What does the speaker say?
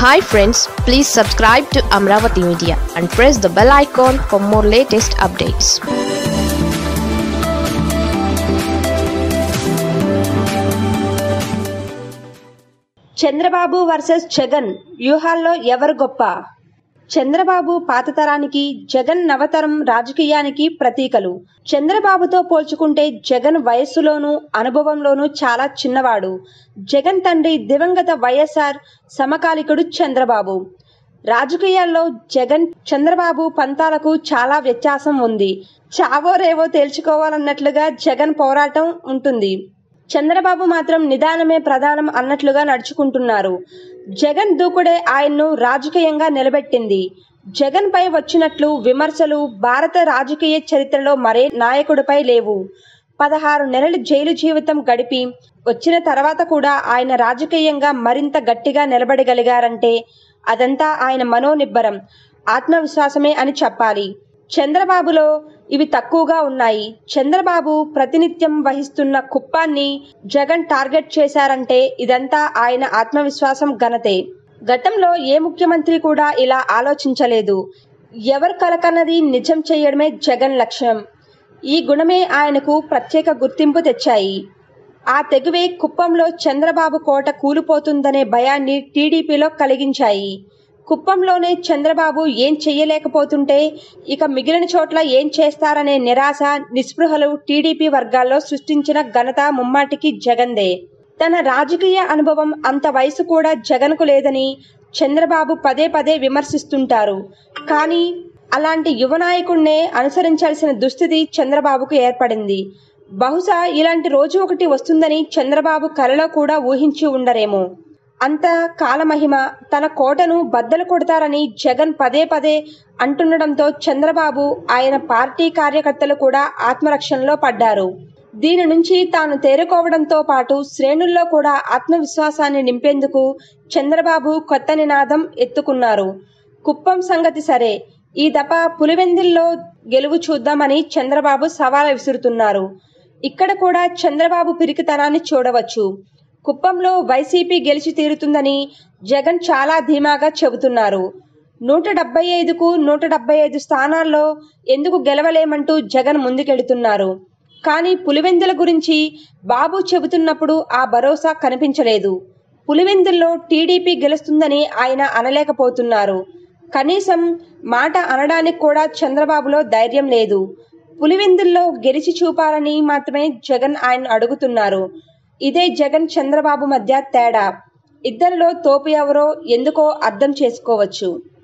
hi friends please subscribe to Amaravati media and press the bell icon for more latest updates Chandrababu versus Jagan వ్యూహాల్లో ఎవరు గొప్ప చంద్రబాబు పాత తరానికి జగన్ నవతరం రాజకీయానికి ప్రతీకలు చంద్రబాబుతో పోల్చుకుంటే జగన్ వయస్సులోనూ అనుభవంలోనూ చాలా చిన్నవాడు జగన్ తండ్రి దివంగత వైఎస్ఆర్ సమకాలికుడు చంద్రబాబు రాజకీయాల్లో జగన్ చంద్రబాబు పంతాలకు చాలా వ్యత్యాసం ఉంది చావో రేవో తేల్చుకోవాలన్నట్లుగా జగన్ పోరాటం ఉంటుంది చంద్రబాబు మాత్రం నిదానమే ప్రధానం అన్నట్లుగా నడుచుకుంటున్నారు జగన్ దూకుడే ఆయన్ను రాజకీయంగా నిలబెట్టింది జగన్ పై వచ్చినట్లు విమర్శలు భారత రాజకీయ చరిత్రలో మరే నాయకుడిపై లేవు పదహారు నెలలు జైలు జీవితం గడిపి వచ్చిన తర్వాత కూడా ఆయన రాజకీయంగా మరింత గట్టిగా నిలబడగలిగారంటే అదంతా ఆయన మనోనిబ్బరం ఆత్మవిశ్వాసమే అని చెప్పాలి చంద్రబాబులో ఇవి తక్కువగా ఉన్నాయి చంద్రబాబు ప్రతినిత్యం వహిస్తున్న కుప్పాన్ని జగన్ టార్గెట్ చేశారంటే ఇదంతా ఆయన ఆత్మవిశ్వాసం ఘనతే గతంలో ఏ ముఖ్యమంత్రి కూడా ఇలా ఆలోచించలేదు ఎవరు కలకన్నది నిజం చేయడమే జగన్ లక్ష్యం ఈ గుణమే ఆయనకు ప్రత్యేక గుర్తింపు తెచ్చాయి ఆ తెగువే కుప్పంలో చంద్రబాబు కోట కూలిపోతుందనే భయాన్ని టీడీపీలో కలిగించాయి కుప్పంలోనే చంద్రబాబు ఏం చెయ్యలేకపోతుంటే ఇక మిగిలిన చోట్ల ఏం చేస్తారనే నిరాశ నిస్పృహలు టీడీపీ వర్గాల్లో సృష్టించిన ఘనత ముమ్మాటికి జగందే తన రాజకీయ అనుభవం అంత వయసు కూడా జగన్కు లేదని చంద్రబాబు పదే పదే విమర్శిస్తుంటారు కానీ అలాంటి యువ నాయకుడినే అనుసరించాల్సిన దుస్థితి చంద్రబాబుకు ఏర్పడింది బహుశా ఇలాంటి రోజు ఒకటి వస్తుందని చంద్రబాబు కలలో కూడా ఊహించి ఉండరేమో అంత కాలమహిమ తన కోటను బద్దలు కొడతారని జగన్ పదే పదే అంటుండడంతో చంద్రబాబు ఆయన పార్టీ కార్యకర్తలు కూడా ఆత్మరక్షణలో పడ్డారు దీని నుంచి తాను తేరుకోవడంతో పాటు శ్రేణుల్లో కూడా ఆత్మవిశ్వాసాన్ని నింపేందుకు చంద్రబాబు కొత్త నినాదం ఎత్తుకున్నారు కుప్పం సంగతి సరే ఈ దప పులివెందుల్లో గెలువు చూద్దామని చంద్రబాబు సవాల్ విసురుతున్నారు ఇక్కడ కూడా చంద్రబాబు పిరికితనాన్ని చూడవచ్చు కుప్పంలో వైసీపీ గెలిచి తీరుతుందని జగన్ చాలా ధీమాగా చెబుతున్నారు నూట డెబ్బై ఐదుకు నూట డెబ్బై ఐదు స్థానాల్లో ఎందుకు గెలవలేమంటూ జగన్ ముందుకెడుతున్నారు కానీ పులివెందుల గురించి బాబు చెబుతున్నప్పుడు ఆ భరోసా కనిపించలేదు పులివెందుల్లో టీడీపీ గెలుస్తుందని ఆయన అనలేకపోతున్నారు కనీసం మాట అనడానికి కూడా చంద్రబాబులో ధైర్యం లేదు పులివెందుల్లో గెలిచి చూపాలని మాత్రమే జగన్ ఆయన అడుగుతున్నారు ఇదే జగన్ చంద్రబాబు మధ్య తేడా ఇద్దరిలో తోపు ఎవరో ఎందుకో అర్థం చేసుకోవచ్చు